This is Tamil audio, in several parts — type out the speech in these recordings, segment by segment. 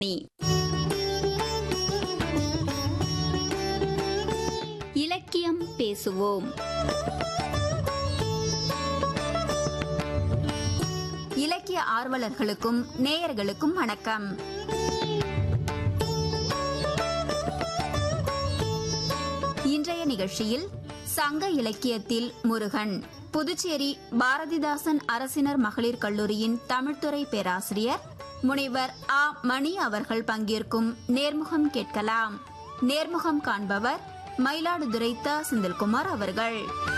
இலக்கியம் பேசுவோம் இலக்கிய ஆர்வலர்களுக்கும் நேயர்களுக்கும் வணக்கம் இன்றைய நிகழ்ச்சியில் சங்க இலக்கியத்தில் முருகன் புதுச்சேரி பாரதிதாசன் அரசினர் மகளிர் கல்லூரியின் தமிழ்துறை பேராசிரியர் முனைவர் ஆ மணி அவர்கள் பங்கேற்கும் நேர்முகம் கேட்கலாம் நேர்முகம் காண்பவர் மயிலாடுதுறை த செந்தில்குமார் அவர்கள்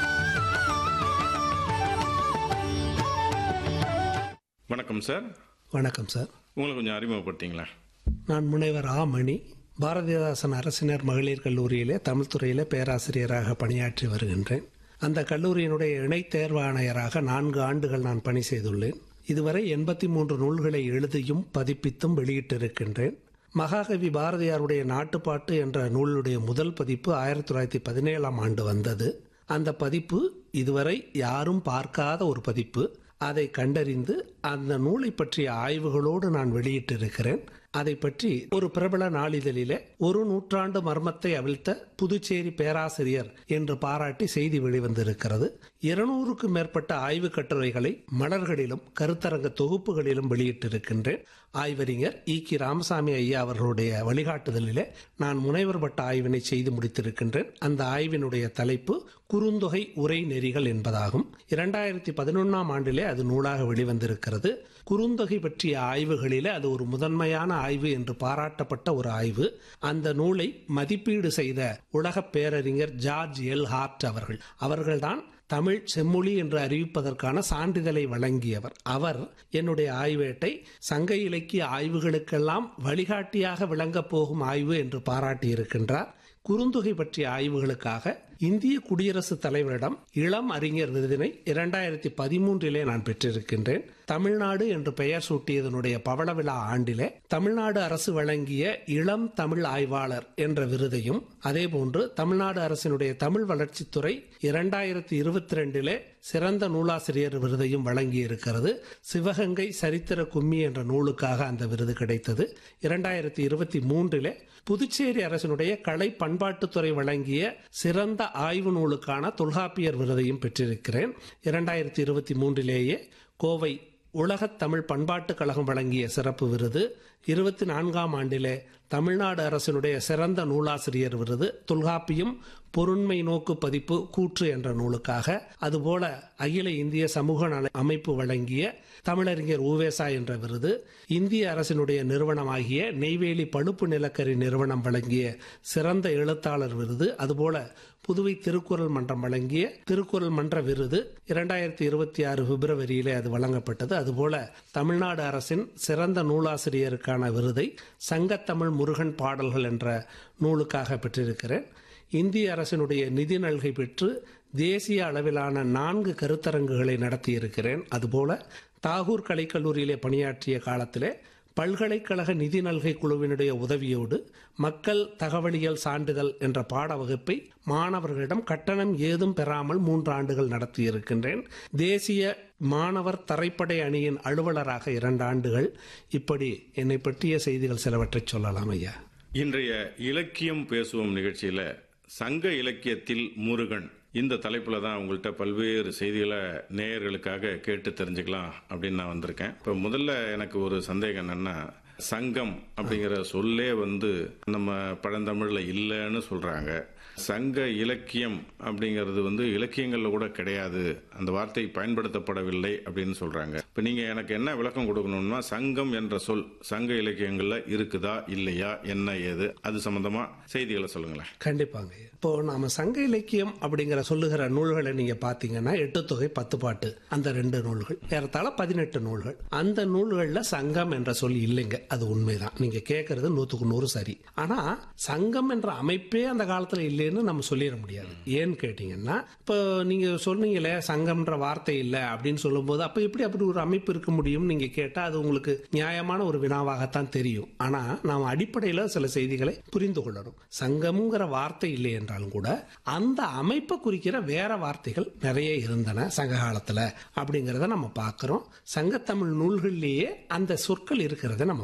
வணக்கம் சார் வணக்கம் சார் உங்களை கொஞ்சம் அறிமுகப்படுத்திங்களா நான் முனைவர் ஆ மணி பாரதிதாசன் அரசினர் மகளிர் கல்லூரியிலே தமிழ் துறையிலே பேராசிரியராக பணியாற்றி வருகின்றேன் அந்த கல்லூரியினுடைய இணைத் தேர்வாணையராக நான்கு ஆண்டுகள் நான் பணி செய்துள்ளேன் இதுவரை எண்பத்தி மூன்று நூல்களை எழுதியும் பதிப்பித்தும் வெளியிட்டிருக்கின்றேன் மகாகவி பாரதியாருடைய நாட்டுப்பாட்டு என்ற நூலுடைய முதல் பதிப்பு ஆயிரத்தி தொள்ளாயிரத்தி பதினேழாம் ஆண்டு வந்தது அந்த பதிப்பு இதுவரை யாரும் பார்க்காத ஒரு பதிப்பு அதை கண்டறிந்து அந்த நூலை பற்றிய ஆய்வுகளோடு நான் வெளியிட்டிருக்கிறேன் அதை பற்றி ஒரு பிரபல நாளிதழிலே ஒரு நூற்றாண்டு மர்மத்தை அவிழ்த்த புதுச்சேரி பேராசிரியர் என்று பாராட்டி செய்தி வெளிவந்திருக்கிறது இருநூறுக்கும் மேற்பட்ட ஆய்வு கட்டுரைகளை மலர்களிலும் கருத்தரங்க தொகுப்புகளிலும் வெளியிட்டிருக்கின்றேன் ஆய்வறிஞர் இ கி ராமசாமி ஐயா அவர்களுடைய வழிகாட்டுதலிலே நான் முனைவர் பட்ட ஆய்வினை செய்து முடித்திருக்கின்றேன் அந்த ஆய்வினுடைய தலைப்பு குறுந்தொகை உரை நெறிகள் என்பதாகும் இரண்டாயிரத்தி பதினொன்னாம் ஆண்டிலே அது நூலாக வெளிவந்திருக்கிறது குறுந்தொகை பற்றிய ஆய்வுகளிலே அது ஒரு முதன்மையான ஆய்வு என்று பாராட்டப்பட்ட ஒரு ஆய்வு அந்த நூலை மதிப்பீடு செய்த உலக பேரறிஞர் ஜார்ஜ் எல் ஹார்ட் அவர்கள் அவர்கள்தான் தமிழ் செம்மொழி என்று அறிவிப்பதற்கான சான்றிதழை வழங்கியவர் அவர் என்னுடைய ஆய்வேட்டை சங்க இலக்கிய ஆய்வுகளுக்கெல்லாம் வழிகாட்டியாக விளங்கப் போகும் ஆய்வு என்று பாராட்டியிருக்கின்றார் குறுந்தொகை பற்றிய ஆய்வுகளுக்காக இந்திய குடியரசுத் தலைவரிடம் இளம் அறிஞர் விருதினை இரண்டாயிரத்தி பதிமூன்றிலே நான் பெற்றிருக்கின்றேன் தமிழ்நாடு என்று பெயர் சூட்டியதனுடைய பவள விழா ஆண்டிலே தமிழ்நாடு அரசு வழங்கிய இளம் தமிழ் ஆய்வாளர் என்ற விருதையும் அதேபோன்று தமிழ்நாடு அரசினுடைய தமிழ் வளர்ச்சித்துறை இரண்டாயிரத்தி இருபத்தி ரெண்டிலே சிறந்த நூலாசிரியர் விருதையும் வழங்கி இருக்கிறது சிவகங்கை சரித்திர கும்மி என்ற நூலுக்காக அந்த விருது கிடைத்தது இரண்டாயிரத்தி இருபத்தி மூன்றிலே புதுச்சேரி அரசினுடைய கலை பண்பாட்டுத்துறை வழங்கிய சிறந்த ஆய்வு நூலுக்கான தொல்காப்பியர் விருதையும் பெற்றிருக்கிறேன் இரண்டாயிரத்தி இருபத்தி மூன்றிலேயே கோவை உலகத் தமிழ் பண்பாட்டுக் கழகம் வழங்கிய சிறப்பு விருது இருபத்தி நான்காம் ஆண்டிலே தமிழ்நாடு அரசினுடைய சிறந்த நூலாசிரியர் விருது தொல்காப்பியம் பொருண்மை நோக்கு பதிப்பு கூற்று என்ற நூலுக்காக அதுபோல அகில இந்திய சமூக நல அமைப்பு வழங்கிய தமிழறிஞர் ஊவேசா என்ற விருது இந்திய அரசினுடைய நிறுவனமாகிய நெய்வேலி பழுப்பு நிலக்கரி நிறுவனம் வழங்கிய சிறந்த எழுத்தாளர் விருது அதுபோல புதுவை திருக்குறள் மன்றம் வழங்கிய திருக்குறள் மன்ற விருது இரண்டாயிரத்தி இருபத்தி ஆறு பிப்ரவரியிலே அது வழங்கப்பட்டது அதுபோல தமிழ்நாடு அரசின் சிறந்த நூலாசிரியருக்கான விருதை சங்கத்தமிழ் முருகன் பாடல்கள் என்ற நூலுக்காக பெற்றிருக்கிறேன் இந்திய அரசினுடைய நிதி நல்கை பெற்று தேசிய அளவிலான நான்கு கருத்தரங்குகளை நடத்தியிருக்கிறேன் அதுபோல தாகூர் கலைக்கல்லூரியிலே பணியாற்றிய காலத்திலே பல்கலைக்கழக நிதி நல்கை குழுவினுடைய உதவியோடு மக்கள் தகவலியல் சான்றிதழ் என்ற பாட வகுப்பை மாணவர்களிடம் கட்டணம் ஏதும் பெறாமல் மூன்று ஆண்டுகள் நடத்தியிருக்கின்றேன் தேசிய மாணவர் தரைப்படை அணியின் அலுவலராக இரண்டு ஆண்டுகள் இப்படி என்னை பற்றிய செய்திகள் சிலவற்றை சொல்லலாம் ஐயா இன்றைய இலக்கியம் பேசுவோம் நிகழ்ச்சியில சங்க இலக்கியத்தில் முருகன் இந்த தலைப்புல தான் உங்கள்கிட்ட பல்வேறு செய்திகளை நேயர்களுக்காக கேட்டு தெரிஞ்சுக்கலாம் அப்படின்னு நான் வந்திருக்கேன் இப்போ முதல்ல எனக்கு ஒரு சந்தேகம் என்னன்னா சங்கம் அப்படிங்கிற சொல்லே வந்து நம்ம பழந்தமிழ்ல இல்லைன்னு சொல்றாங்க சங்க இலக்கியம் அப்படிங்கிறது வந்து இலக்கியங்கள்ல கூட கிடையாது அந்த வார்த்தை பயன்படுத்தப்படவில்லை அப்படின்னு சொல்றாங்க இப்ப நீங்க எனக்கு என்ன விளக்கம் கொடுக்கணும்னா சங்கம் என்ற சொல் சங்க இலக்கியங்கள்ல இருக்குதா இல்லையா என்ன ஏது அது சம்பந்தமா செய்திகளை சொல்லுங்களேன் கண்டிப்பாங்க இப்போ நாம சங்க இலக்கியம் அப்படிங்கிற சொல்லுகிற நூல்களை நீங்க பாத்தீங்கன்னா எட்டு தொகை பத்து பாட்டு அந்த ரெண்டு நூல்கள் ஏறத்தாழ பதினெட்டு நூல்கள் அந்த நூல்கள்ல சங்கம் என்ற சொல் இல்லைங்க அது உண்மைதான் நீங்க கேட்கறது நூத்துக்கு நூறு சரி ஆனா சங்கம் என்ற அமைப்பே அந்த காலத்துல இல்லைன்னு நம்ம சொல்லிட முடியாது ஏன்னு கேட்டீங்கன்னா இப்போ நீங்க சொன்னீங்களே சங்கம்ன்ற வார்த்தை இல்லை அப்படின்னு சொல்லும்போது அப்ப எப்படி அப்படி ஒரு அமைப்பு இருக்க முடியும் நீங்க கேட்டா அது உங்களுக்கு நியாயமான ஒரு வினாவாகத்தான் தெரியும் ஆனா நாம் அடிப்படையில சில செய்திகளை புரிந்து கொள்ளணும் சங்கம்ங்கிற வார்த்தை இல்லை என்றாலும் கூட அந்த அமைப்பை குறிக்கிற வேற வார்த்தைகள் நிறைய இருந்தன சங்க காலத்துல அப்படிங்கறத நம்ம பார்க்கிறோம் சங்கத்தமிழ் நூல்கள்லேயே அந்த சொற்கள் இருக்கிறத நம்ம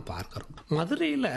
பார்க்கிறோம் மதுரையில்